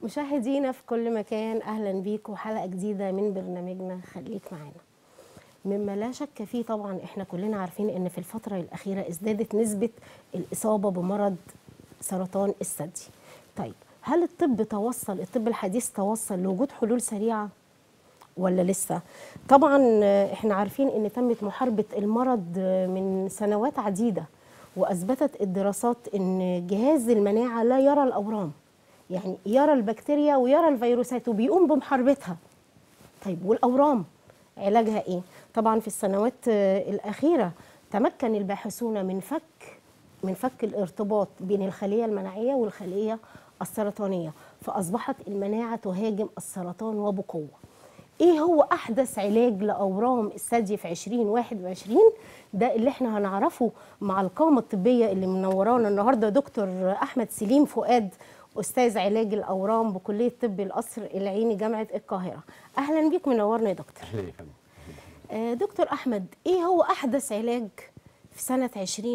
مشاهدينا في كل مكان اهلا بيكم حلقه جديده من برنامجنا خليك معانا مما لا شك فيه طبعا احنا كلنا عارفين ان في الفتره الاخيره ازدادت نسبه الاصابه بمرض سرطان الثدي طيب هل الطب توصل الطب الحديث توصل لوجود حلول سريعه ولا لسه طبعا احنا عارفين ان تمت محاربه المرض من سنوات عديده واثبتت الدراسات ان جهاز المناعه لا يرى الاورام يعني يرى البكتيريا ويرى الفيروسات وبيقوم بمحاربتها طيب والاورام علاجها ايه طبعا في السنوات الاخيره تمكن الباحثون من فك من فك الارتباط بين الخليه المناعيه والخليه السرطانيه فاصبحت المناعه تهاجم السرطان وبقوه ايه هو احدث علاج لاورام الثدي في 2021 ده اللي احنا هنعرفه مع القامه الطبيه اللي منورانا النهارده دكتور احمد سليم فؤاد استاذ علاج الاورام بكليه طب القصر العيني جامعه القاهره اهلا بيك منورنا يا دكتور اهلا يا فندم آه دكتور احمد ايه هو احدث علاج في سنه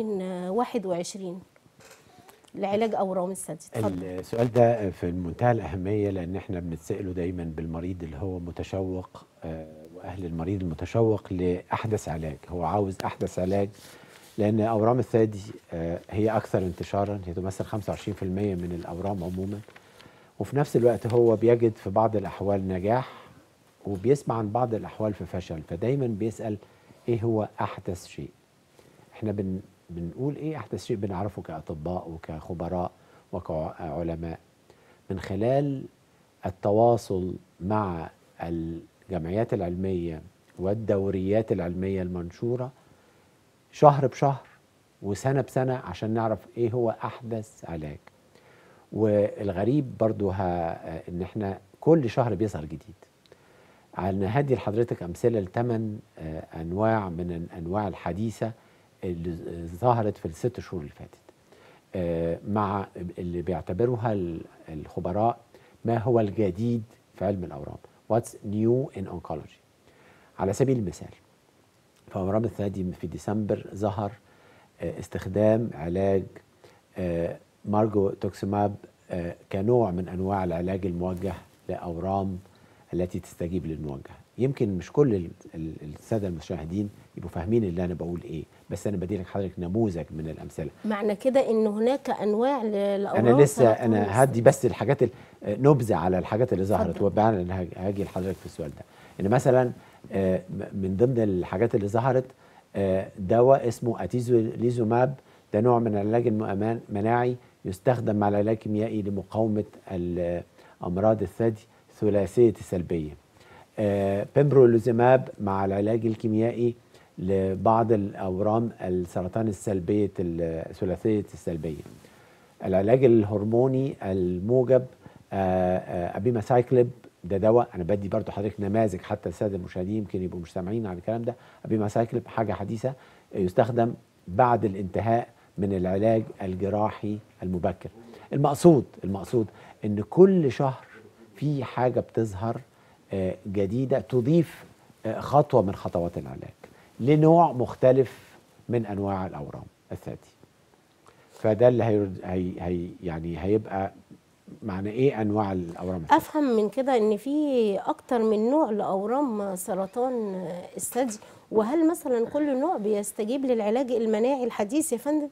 2021 لعلاج اورام الثدي اتفضل السؤال ده في منتهى الاهميه لان احنا بنتساله دايما بالمريض اللي هو متشوق آه، واهل المريض المتشوق لاحدث علاج هو عاوز احدث علاج لان اورام الثدي آه، هي اكثر انتشارا هي تمثل 25% من الاورام عموما وفي نفس الوقت هو بيجد في بعض الاحوال نجاح وبيسمع عن بعض الاحوال في فشل فدايما بيسال ايه هو احدث شيء احنا بن بنقول ايه احدث شيء بنعرفه كاطباء وكخبراء وكعلماء من خلال التواصل مع الجمعيات العلميه والدوريات العلميه المنشوره شهر بشهر وسنه بسنه عشان نعرف ايه هو احدث علاج والغريب برضو ها ان احنا كل شهر بيظهر جديد انا هدي لحضرتك امثله لثمان انواع من الانواع الحديثه اللي ظهرت في الست شهور اللي فاتت آه، مع اللي بيعتبروها الخبراء ما هو الجديد في علم الاورام what's new in oncology على سبيل المثال في اورام الثدي في ديسمبر ظهر آه، استخدام علاج آه، مارجو توكسيماب كنوع من انواع العلاج الموجه لاورام التي تستجيب للموجه يمكن مش كل الساده المشاهدين يبقوا فاهمين اللي انا بقول ايه بس انا بدي لك حضرتك نموذج من الامثله معنى كده ان هناك انواع للاورام انا لسه انا هدي بس الحاجات نبذه على الحاجات اللي ظهرت وبعدين انا هاجي لحضرتك في السؤال ده ان مثلا من ضمن الحاجات اللي ظهرت دواء اسمه اتيزوليزوماب ده نوع من العلاج المناعي يستخدم مع العلاج الكيميائي لمقاومه امراض الثدي ثلاثيه السلبيه بيمبروليزوماب مع العلاج الكيميائي لبعض الاورام السرطان السلبيه الثلاثيه السلبيه العلاج الهرموني الموجب ابيماسايكليب ده دواء انا بدي برضو حضرتك نماذج حتى الساده المشاهدين يمكن يبقوا مش سامعين على الكلام ده ابيماسايكليب حاجه حديثه يستخدم بعد الانتهاء من العلاج الجراحي المبكر المقصود المقصود ان كل شهر في حاجه بتظهر جديده تضيف خطوه من خطوات العلاج لنوع مختلف من انواع الاورام الثدي فده اللي هي, هي, هي يعني هيبقى معنى ايه انواع الاورام الثدي افهم من كده ان في اكتر من نوع لاورام سرطان الثدي وهل مثلا كل نوع بيستجيب للعلاج المناعي الحديث يا فندم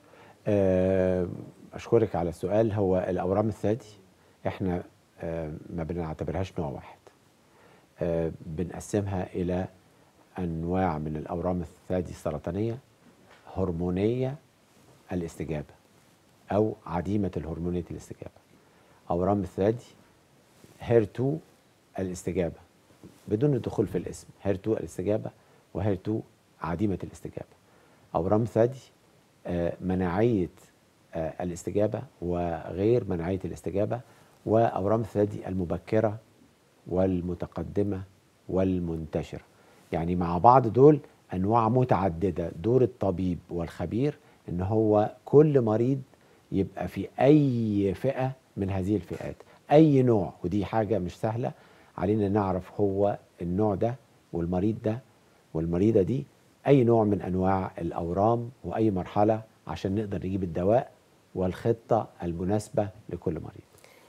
اشكرك على السؤال هو الاورام الثدي احنا ما بنعتبرهاش نوع واحد بنقسمها الى انواع من الاورام الثدي السرطانيه هرمونيه الاستجابه او عديمه الهرمونيه الاستجابه اورام الثدي هير2 الاستجابه بدون الدخول في الاسم هير2 الاستجابه وهير2 عديمه الاستجابه اورام ثدي مناعيه الاستجابه وغير مناعيه الاستجابه واورام الثدي المبكره والمتقدمه والمنتشره يعني مع بعض دول انواع متعدده دور الطبيب والخبير ان هو كل مريض يبقى في اي فئه من هذه الفئات اي نوع ودي حاجه مش سهله علينا نعرف هو النوع ده والمريض ده والمريضه دي اي نوع من انواع الاورام واي مرحله عشان نقدر نجيب الدواء والخطه المناسبه لكل مريض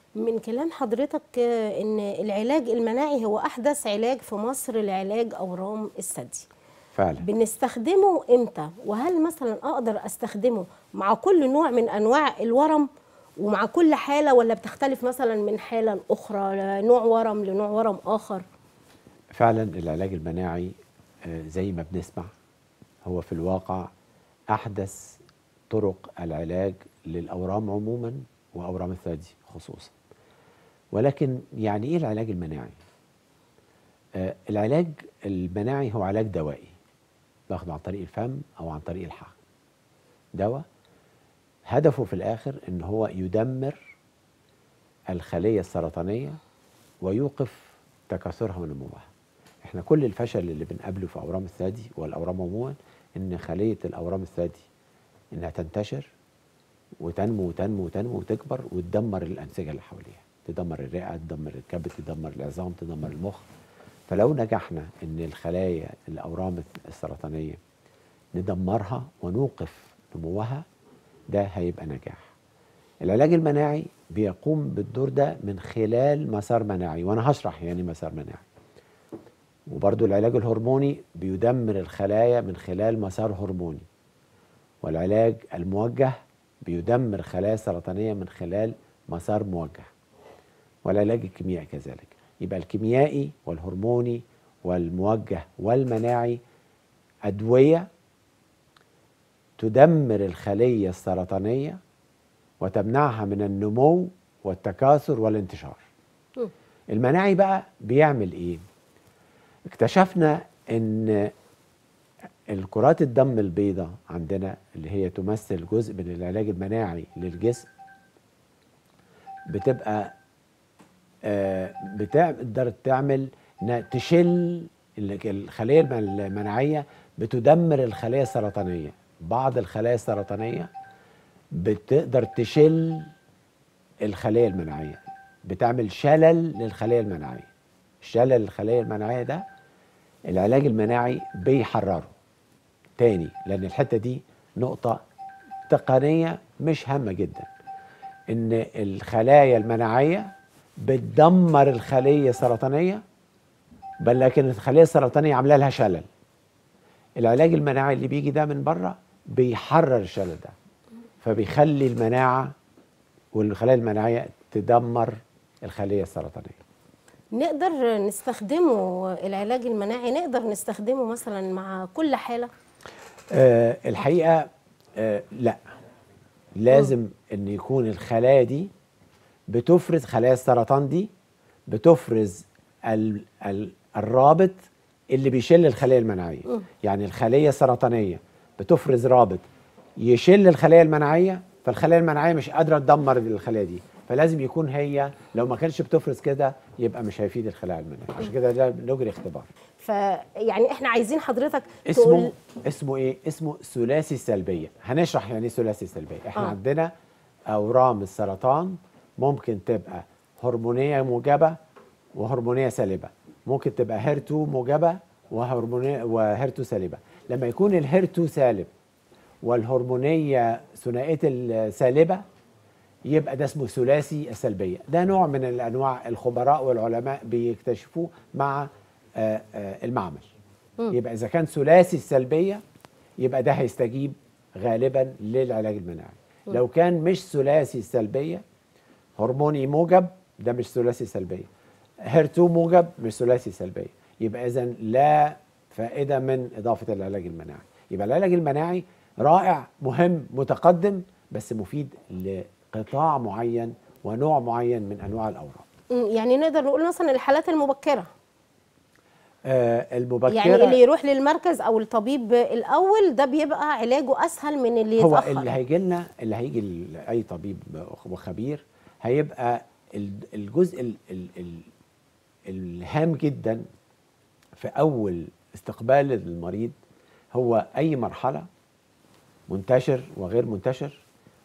من كلام حضرتك آه، ان العلاج المناعي هو احدث علاج في مصر لعلاج اورام الثدي فعلا بنستخدمه امتى وهل مثلا اقدر استخدمه مع كل نوع من انواع الورم ومع كل حاله ولا بتختلف مثلا من حاله لاخرى نوع ورم لنوع ورم اخر فعلا العلاج المناعي آه، زي ما بنسمع هو في الواقع احدث طرق العلاج للاورام عموما واورام الثدي خصوصا ولكن يعني ايه العلاج المناعي آه، العلاج المناعي هو علاج دوائي باخده عن طريق الفم او عن طريق الحقن دواء هدفه في الاخر ان هو يدمر الخليه السرطانيه ويوقف تكاثرها ونموها احنا كل الفشل اللي بنقابله في اورام الثدي والاورام عموما ان خليه الاورام الثدي انها تنتشر وتنمو وتنمو وتنمو وتكبر وتدمر الانسجه اللي حواليها تدمر الرئه تدمر الكبد تدمر العظام تدمر المخ فلو نجحنا ان الخلايا الاورام السرطانيه ندمرها ونوقف نموها ده هيبقى نجاح العلاج المناعي بيقوم بالدور ده من خلال مسار مناعي وانا هشرح يعني مسار مناعي وبرضو العلاج الهرموني بيدمر الخلايا من خلال مسار هرموني والعلاج الموجه بيدمر خلايا سرطانيه من خلال مسار موجه والعلاج الكيميائي كذلك يبقى الكيميائي والهرموني والموجه والمناعي ادويه تدمر الخليه السرطانيه وتمنعها من النمو والتكاثر والانتشار مم. المناعي بقى بيعمل ايه اكتشفنا ان الكرات الدم البيضاء عندنا اللي هي تمثل جزء من العلاج المناعي للجسم بتبقى آه، بتقدر تعمل إنها تشل ال- الخليه الم- المناعيه بتدمر الخلايا السرطانيه بعض الخلايا السرطانيه بتقدر تشل الخليه المناعيه بتعمل شلل للخليه المناعيه شلل الخليه المناعيه ده العلاج المناعي بيحرره تاني لان الحته دي نقطه تقنيه مش هامه جدا ان الخلايا المناعيه بتدمر الخليه السرطانيه بل لكن الخليه السرطانيه عامله لها شلل العلاج المناعي اللي بيجي ده من بره بيحرر الشلل ده فبيخلي المناعه والخلايا المناعيه تدمر الخليه السرطانيه نقدر نستخدمه العلاج المناعي نقدر نستخدمه مثلا مع كل حاله آه الحقيقه آه لا لازم ان يكون الخلايا دي بتفرز خلايا السرطان دي بتفرز ال ال الرابط اللي بيشل الخلايا المناعيه مم. يعني الخليه السرطانيه بتفرز رابط يشل الخلايا المناعيه فالخلايا المناعيه مش قادره تدمر الخلايا دي فلازم يكون هي لو ما كانش بتفرز كده يبقى مش هيفيد الخلايا المناعيه عشان كده ده نجري اختبار فيعني احنا عايزين حضرتك اسمه تقول اسمه ايه؟ اسمه ثلاثي السلبيه، هنشرح يعني ايه ثلاثي السلبيه، احنا آه. آه. عندنا اورام السرطان ممكن تبقى هرمونيه موجبه وهرمونيه سالبه، ممكن تبقى هيرتو موجبه وهرمونيه وهيرتو سالبه، لما يكون الهيرتو سالب والهرمونيه ثنائيه السالبه يبقى ده اسمه ثلاثي السلبيه ده نوع من الانواع الخبراء والعلماء بيكتشفوه مع آه، آه، المعمل مم. يبقى اذا كان ثلاثي السلبيه يبقى ده هيستجيب غالبا للعلاج المناعي لو كان مش ثلاثي السلبيه هرموني موجب ده مش ثلاثي سلبيه هيرتو موجب مش ثلاثي سلبيه يبقى اذا لا فائده من اضافه العلاج المناعي يبقى العلاج المناعي رائع مهم متقدم بس مفيد لقطاع معين ونوع معين من انواع الاورام مم، يعني نقدر نقول مثلا الحالات المبكره آه المبكره يعني اللي يروح للمركز او الطبيب الاول ده بيبقى علاجه اسهل من اللي هو يتاخر اللي هيجي لنا اللي هيجي ل- اي طبيب وخبير هيبقى ال- الجزء ال ال ال الهام جدا في اول استقبال المريض هو اي مرحله منتشر وغير منتشر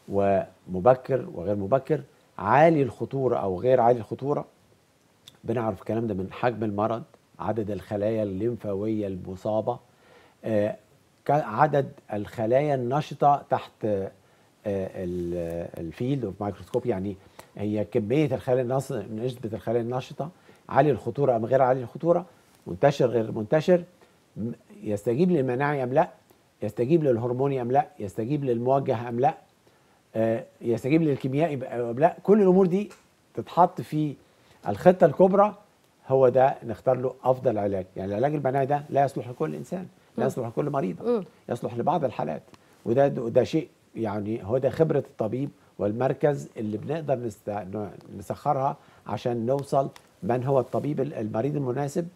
ومبكر وغير مبكر عالي الخطوره او غير عالي الخطوره بنعرف الكلام ده من حجم المرض عدد الخلايا الليمفاويه المصابه آه، كا- عدد الخلايا النشطه تحت آه، ال- الفيلد اوف مايكروسكوب يعني هي كميه الخلايا النشطه نسبه الخلايا النشطه عالي الخطوره ام غير عالي الخطوره منتشر غير منتشر م- يستجيب للمناعي ام لا يستجيب للهرموني ام لا يستجيب للموجه ام لا آه، يستجيب للكيميائي ب- ام لا كل الامور دي تتحط في الخطه الكبرى هو ده نختار له افضل علاج يعني العلاج المناعي ده لا يصلح لكل انسان لا يصلح لكل مريضه مم. يصلح لبعض الحالات وده ده شيء يعني هو ده خبره الطبيب والمركز اللي بنقدر نست... ن- نسخرها عشان نوصل من هو الطبيب ال- المريض المناسب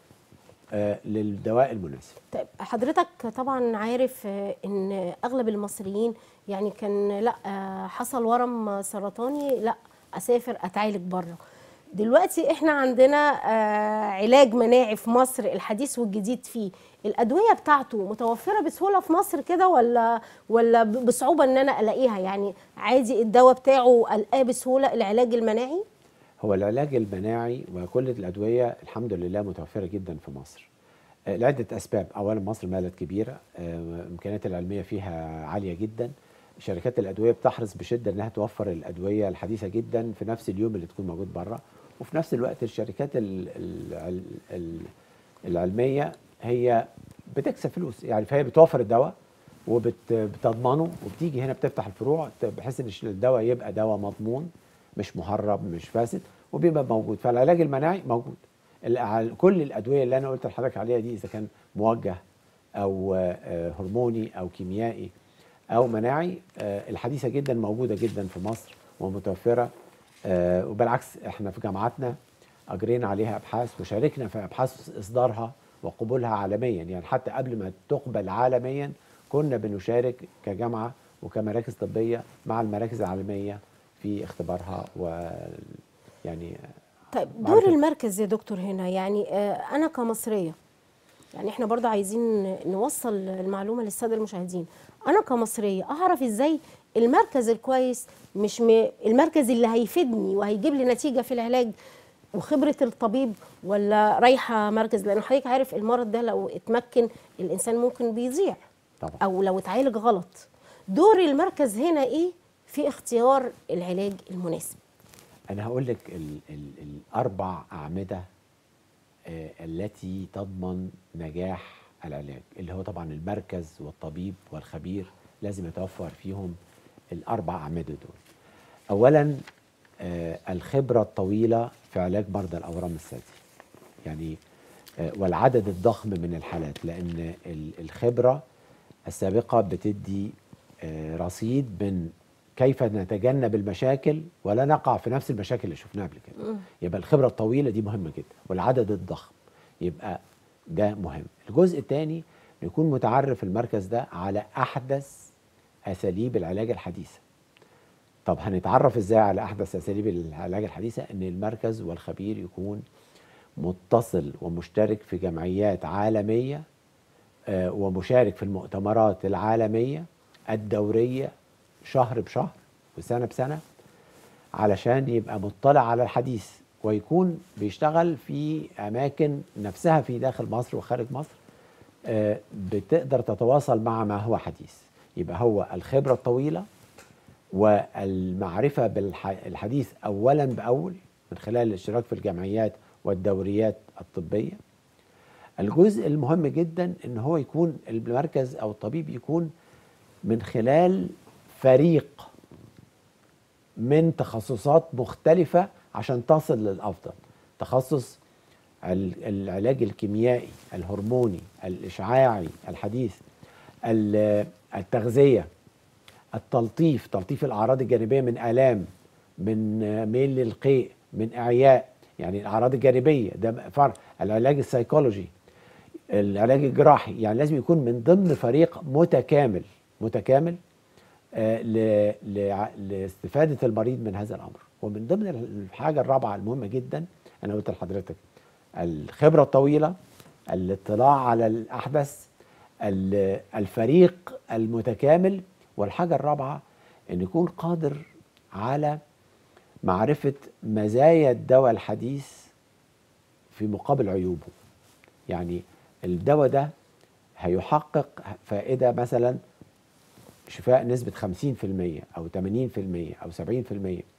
آه للدواء المناسب طيب حضرتك طبعا عارف آه، ان اغلب المصريين يعني كان لا آه، حصل ورم سرطاني لا اسافر اتعالج بره دلوقتي احنا عندنا آه، علاج مناعي في مصر الحديث والجديد فيه الادويه بتاعته متوفره بسهوله في مصر كده ولا ولا ب- بصعوبه ان انا الاقيها يعني عادي الدواء بتاعه الاقاه بسهوله العلاج المناعي هو العلاج المناعي وكل الادويه الحمد لله متوفره جدا في مصر آه، لعده اسباب اولا مصر بلد كبيره آه، الامكانيات العلميه فيها عاليه جدا شركات الادويه بتحرص بشده انها توفر الادويه الحديثه جدا في نفس اليوم اللي تكون موجود بره وفي نفس الوقت الشركات ال- ال- ال- العلميه هي بتكسب فلوس يعني فهي بتوفر الدواء وبتضمنه وبتيجي هنا بتفتح الفروع بحيث ان الدواء يبقى دواء مضمون مش مهرب مش فاسد وبيبقى موجود فالعلاج المناعي موجود الع- كل الادويه اللي انا قلت لحضرتك عليها دي اذا كان موجه او آه، هرموني او كيميائي او مناعي آه، الحديثه جدا موجوده جدا في مصر ومتوفره آه، وبالعكس احنا في جامعاتنا اجرينا عليها ابحاث وشاركنا في ابحاث اصدارها وقبولها عالميا يعني حتى قبل ما تقبل عالميا كنا بنشارك كجامعه وكمراكز طبيه مع المراكز العالميه في اختبارها و يعني طيب معرفة- دور المركز يا دكتور هنا يعني آه، انا كمصريه يعني احنا برضه عايزين نوصل المعلومه للساده المشاهدين انا كمصريه اعرف ازاي المركز الكويس مش م... المركز اللي هيفيدني وهيجيب لي نتيجه في العلاج وخبره الطبيب ولا رايحه مركز لان حضرتك عارف المرض ده لو اتمكن الانسان ممكن بيضيع طبعا او لو اتعالج غلط دور المركز هنا ايه في اختيار العلاج المناسب انا هقول لك ال ال الاربع اعمده آه، التي تضمن نجاح العلاج اللي هو طبعا المركز والطبيب والخبير لازم يتوفر فيهم الاربع اعمده دول اولا آه، الخبره الطويله في علاج مرضى الاورام الثدي يعني آه، والعدد الضخم من الحالات لان ال- الخبره السابقه بتدي آه، رصيد من كيف نتجنب المشاكل ولا نقع في نفس المشاكل اللي شفناها قبل كده يبقى الخبره الطويله دي مهمه جدا والعدد الضخم يبقى ده مهم الجزء الثاني يكون متعرف المركز ده على احدث اساليب العلاج الحديثه طب هنتعرف ازاي على احدث اساليب العلاج الحديثه ان المركز والخبير يكون متصل ومشترك في جمعيات عالميه آه، ومشارك في المؤتمرات العالميه الدوريه شهر بشهر وسنه بسنه علشان يبقى مطلع على الحديث ويكون بيشتغل في اماكن نفسها في داخل مصر وخارج مصر آه، بتقدر تتواصل مع ما هو حديث يبقى هو الخبره الطويله والمعرفه بالحديث اولا باول من خلال الاشتراك في الجمعيات والدوريات الطبيه الجزء المهم جدا ان هو يكون المركز او الطبيب يكون من خلال فريق من تخصصات مختلفة عشان تصل للأفضل تخصص ال- العلاج الكيميائي الهرموني الإشعاعي الحديث ال- التغذية التلطيف تلطيف الأعراض الجانبية من آلام من آه، ميل للقيء من إعياء يعني الأعراض الجانبية ده فرق العلاج السيكولوجي العلاج الجراحي يعني لازم يكون من ضمن فريق متكامل متكامل آه، ل- لع- لاستفادة المريض من هذا الأمر ومن ضمن الحاجة الرابعة المهمة جدا أنا قلت لحضرتك الخبرة الطويلة الاطلاع على الأحدث ال- الفريق المتكامل والحاجة الرابعة أن يكون قادر على معرفة مزايا الدواء الحديث في مقابل عيوبه يعني الدواء ده هيحقق فائدة مثلا شفاء نسبة 50% أو 80% أو 70%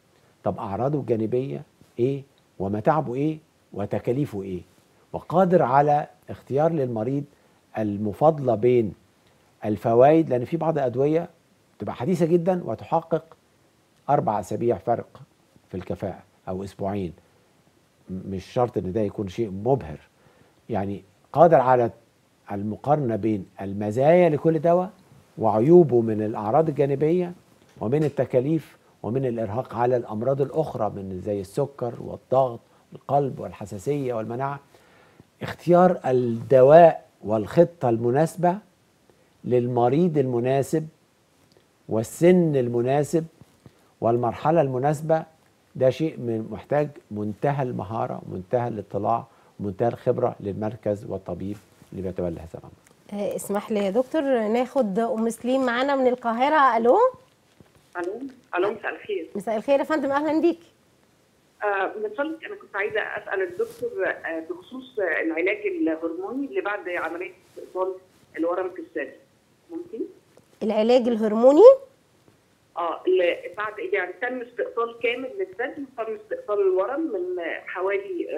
طب اعراضه الجانبيه ايه ومتاعبه ايه وتكاليفه ايه وقادر على اختيار للمريض المفاضله بين الفوائد لان في بعض الادويه تبقى حديثه جدا وتحقق اربع اسابيع فرق في الكفاءه او اسبوعين م- مش شرط ان ده يكون شيء مبهر يعني قادر على المقارنه بين المزايا لكل دواء وعيوبه من الاعراض الجانبيه ومن التكاليف ومن الارهاق على الامراض الاخرى من زي السكر والضغط والقلب والحساسيه والمناعه اختيار الدواء والخطه المناسبه للمريض المناسب والسن المناسب والمرحله المناسبه ده شيء من محتاج منتهى المهاره ومنتهى الاطلاع ومنتهى الخبره للمركز والطبيب اللي بيتولى هذا الامر آه، اسمح لي يا دكتور ناخد ام سليم معانا من القاهره الو الو الو مساء الخير مساء الخير يا فندم اهلا بيك آه من فضلك انا كنت عايزه اسال الدكتور آه بخصوص آه، العلاج الهرموني اللي بعد عمليه استئصال الورم في الثدي ممكن؟ العلاج الهرموني اه اللي بعد يعني تم استئصال كامل للثدي وتم استئصال الورم من آه، حوالي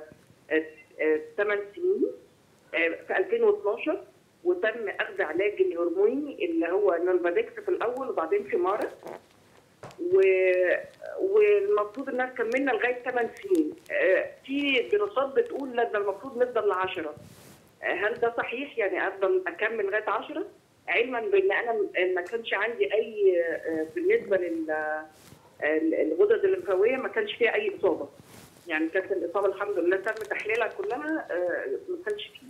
8 سنين آه، في 2012 وتم اخذ علاج الهرموني اللي هو نولفادكس في الاول وبعدين في مارس و... والمفروض انها كملنا لغايه 8 سنين آه، في دراسات بتقول لا ده المفروض نفضل ل 10 هل ده صحيح يعني افضل اكمل لغايه 10 علما بان انا م- ما كانش عندي اي آه، بالنسبه لل ال- الغدد الليمفاويه ما كانش فيها اي اصابه يعني كانت الاصابه الحمد لله تم تحليلها كلها آه، ما كانش فيه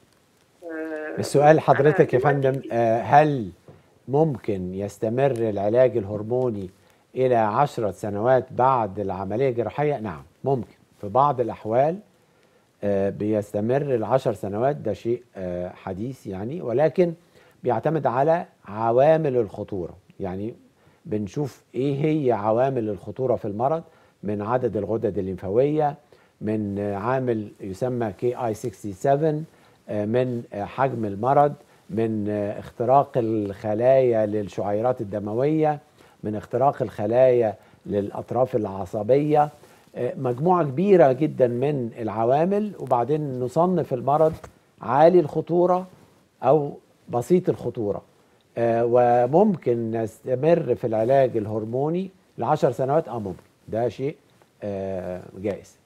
آه، السؤال حضرتك يا أنا فندم دلوقتي- آه، هل ممكن يستمر العلاج الهرموني إلى عشرة سنوات بعد العملية الجراحية؟ نعم ممكن في بعض الأحوال آه، بيستمر العشر سنوات ده شيء آه، حديث يعني ولكن بيعتمد على عوامل الخطورة يعني بنشوف ايه هي عوامل الخطورة في المرض من عدد الغدد الليمفاوية من آه، عامل يسمى كي اي 67 آه، من آه، حجم المرض من آه، اختراق الخلايا للشعيرات الدموية من اختراق الخلايا للأطراف العصبية آه، مجموعة كبيرة جدا من العوامل وبعدين نصنف المرض عالي الخطورة أو بسيط الخطورة آه، وممكن نستمر في العلاج الهرموني لعشر سنوات اه ممكن ده شيء آه، جائز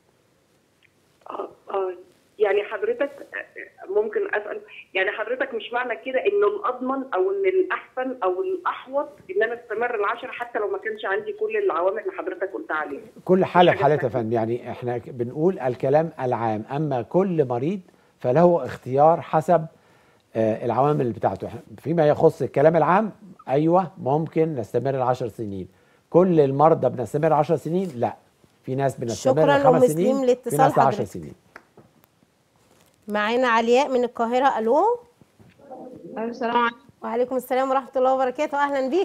اه اه يعني حضرتك آه، ممكن اسال يعني حضرتك مش معنى كده انه الاضمن او ان الاحسن او الاحوط ان انا استمر العشرة حتى لو ما كانش عندي كل العوامل اللي حضرتك قلت عليها كل حالة مش حاجة بحالتها يا سهلة. فندم يعني احنا ك- بنقول الكلام العام اما كل مريض فله اختيار حسب آه، العوامل بتاعته إحنا فيما يخص الكلام العام ايوه ممكن نستمر العشر سنين كل المرضى بنستمر عشر سنين لا في ناس بنستمر شكراً خمس لأم سنين سليم في لاتصال ناس عشر حضرتك. سنين معانا علياء من القاهره الو السلام عليكم وعليكم السلام ورحمه الله وبركاته اهلا بيك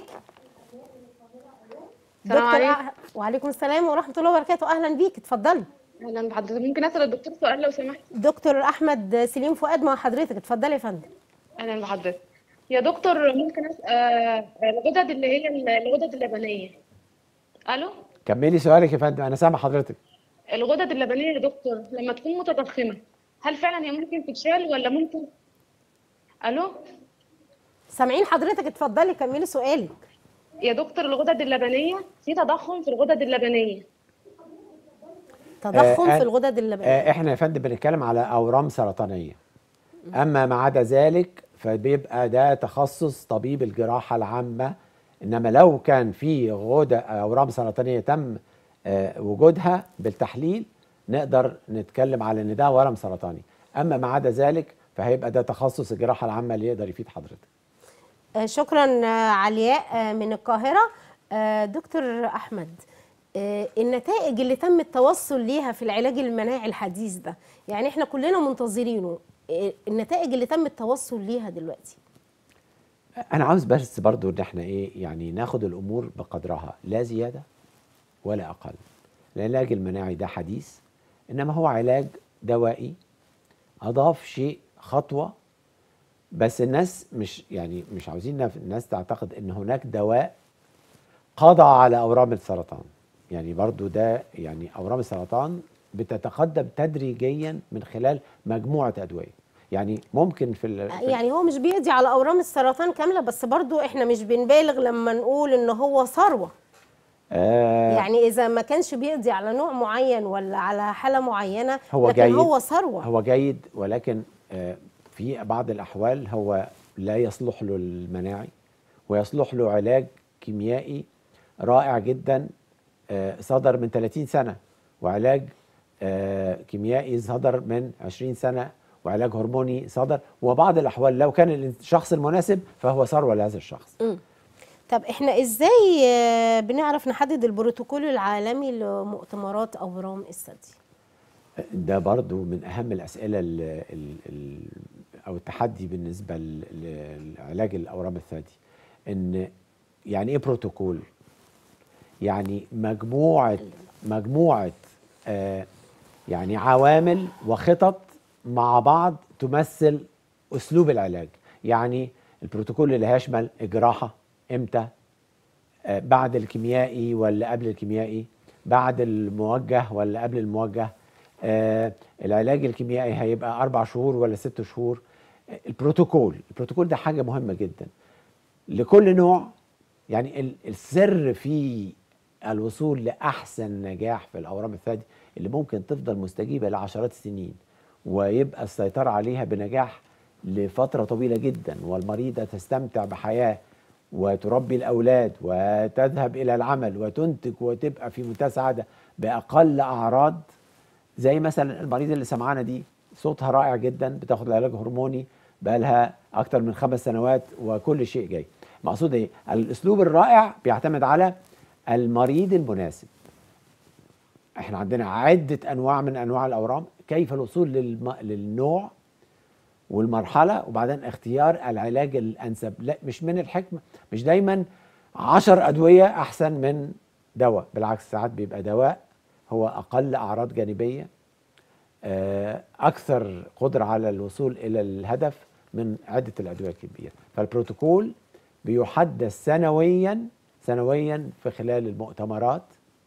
السلام دكتور عليكم. أح- وعليكم السلام ورحمه الله وبركاته اهلا بيك اتفضلي اهلا بحضرتك ممكن اسال الدكتور سؤال لو سمحت دكتور احمد سليم فؤاد مع حضرتك اتفضلي يا فندم اهلا بحضرتك يا دكتور ممكن اسال آه، الغدد اللي هي ال- الغدد اللبنيه الو كملي سؤالك يا فندم انا سامع حضرتك الغدد اللبنيه يا دكتور لما تكون متضخمه هل فعلا هي ممكن تتشال ولا ممكن الو سامعين حضرتك اتفضلي كملي سؤالك يا دكتور الغدد اللبنيه في تضخم في الغدد اللبنيه تضخم آه، في الغدد اللبنيه آه، احنا يا فندم بنتكلم على اورام سرطانيه اما ما عدا ذلك فبيبقى ده تخصص طبيب الجراحه العامه انما لو كان في غدة اورام سرطانيه تم آه، وجودها بالتحليل نقدر نتكلم على ان ده ورم سرطاني اما ما عدا ذلك فهيبقى ده تخصص الجراحه العامه اللي يقدر يفيد حضرتك آه، شكرا آه، علياء آه، من القاهرة آه، دكتور أحمد آه، النتائج اللي تم التوصل ليها في العلاج المناعي الحديث ده يعني احنا كلنا منتظرينه آه، النتائج اللي تم التوصل ليها دلوقتي انا عاوز بس برضو ان احنا ايه يعني ناخد الامور بقدرها لا زياده ولا اقل العلاج المناعي ده حديث انما هو علاج دوائي اضاف شيء خطوه بس الناس مش يعني مش عاوزين نف- الناس تعتقد ان هناك دواء قضى على اورام السرطان يعني برضو ده يعني اورام السرطان بتتقدم تدريجيا من خلال مجموعه ادويه يعني ممكن في, ال- في يعني هو مش بيقضي على اورام السرطان كامله بس برضو احنا مش بنبالغ لما نقول ان هو ثروه آه يعني اذا ما كانش بيقضي على نوع معين ولا على حاله معينه هو لكن جيد هو ثروه هو جيد ولكن آه، في بعض الأحوال هو لا يصلح له المناعي ويصلح له علاج كيميائي رائع جدا آه، صدر من 30 سنة وعلاج آه، كيميائي صدر من 20 سنة وعلاج هرموني صدر وبعض الأحوال لو كان الشخص المناسب فهو ثروة لهذا الشخص طب احنا ازاي آه، بنعرف نحدد البروتوكول العالمي لمؤتمرات اورام الثدي ده برضو من أهم الأسئلة ال ال ال أو التحدي بالنسبة ل- ل- لعلاج الأورام الثدي إن يعني إيه بروتوكول؟ يعني مجموعة مجموعة آه يعني عوامل وخطط مع بعض تمثل أسلوب العلاج يعني البروتوكول اللي هيشمل الجراحة إمتى آه، بعد الكيميائي ولا قبل الكيميائي بعد الموجه ولا قبل الموجه آه، العلاج الكيميائي هيبقى أربع شهور ولا ست شهور آه، البروتوكول البروتوكول ده حاجة مهمة جدا لكل نوع يعني ال- السر في الوصول لأحسن نجاح في الأورام الثدي اللي ممكن تفضل مستجيبة لعشرات السنين ويبقى السيطرة عليها بنجاح لفترة طويلة جدا والمريضة تستمتع بحياة وتربي الأولاد وتذهب إلى العمل وتنتج وتبقى في منتهى السعادة بأقل أعراض زي مثلا المريضة اللي سمعانا دي صوتها رائع جدا بتاخد علاج هرموني بقالها أكتر من خمس سنوات وكل شيء جاي مقصود إيه؟ الأسلوب الرائع بيعتمد على المريض المناسب احنا عندنا عدة أنواع من أنواع الأورام كيف الوصول للم... للنوع والمرحلة وبعدين اختيار العلاج الأنسب لا مش من الحكمة مش دايما عشر أدوية أحسن من دواء بالعكس ساعات بيبقى دواء هو أقل أعراض جانبية آه، أكثر قدرة على الوصول إلى الهدف من عدة الأدوية الكبيرة فالبروتوكول بيحدث سنويا سنويا في خلال المؤتمرات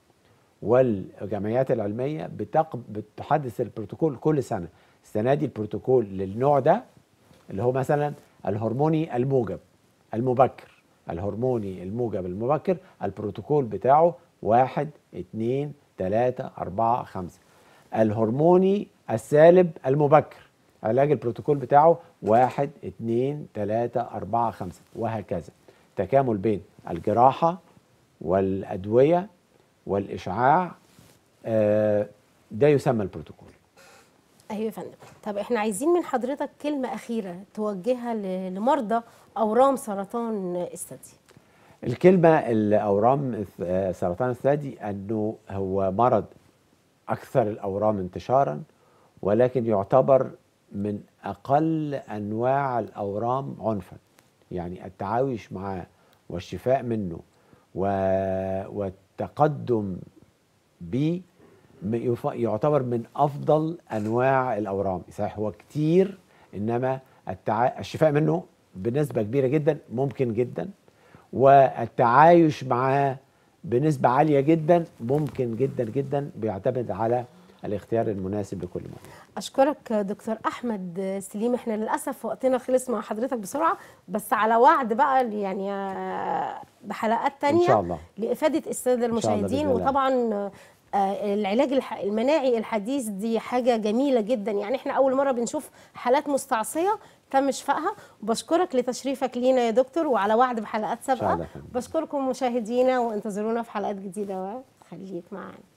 والجمعيات العلمية بتق... بتحدث البروتوكول كل سنة السنة دي البروتوكول للنوع ده اللي هو مثلا الهرموني الموجب المبكر الهرموني الموجب المبكر البروتوكول بتاعه واحد اتنين تلاتة أربعة خمسة الهرموني السالب المبكر علاج البروتوكول بتاعه واحد اتنين تلاتة أربعة خمسة وهكذا تكامل بين الجراحة والأدوية والإشعاع آه، ده يسمى البروتوكول ايوه يا فندم طب احنا عايزين من حضرتك كلمه اخيره توجهها ل- لمرضى اورام سرطان الثدي الكلمة الأورام الث- آه، سرطان الثدي أنه هو مرض أكثر الأورام انتشارا ولكن يعتبر من أقل أنواع الأورام عنفا يعني التعايش معه والشفاء منه و... والتقدم به م- يف- يعتبر من أفضل أنواع الأورام صحيح هو كتير إنما التع... الشفاء منه بنسبة كبيرة جدا ممكن جدا والتعايش معاه بنسبة عالية جدا ممكن جدا جدا بيعتمد على الاختيار المناسب لكل مريض اشكرك دكتور احمد سليم احنا للاسف وقتنا خلص مع حضرتك بسرعه بس على وعد بقى يعني آه، بحلقات تانية إن شاء الله. لافاده الساده إن شاء الله المشاهدين بإذن الله. وطبعا آه، العلاج الح- المناعي الحديث دي حاجه جميله جدا يعني احنا اول مره بنشوف حالات مستعصيه تم شفائها وبشكرك لتشريفك لينا يا دكتور وعلى وعد بحلقات شاء سابقه الله يا فندم. بشكركم مشاهدينا وانتظرونا في حلقات جديده وخليك معانا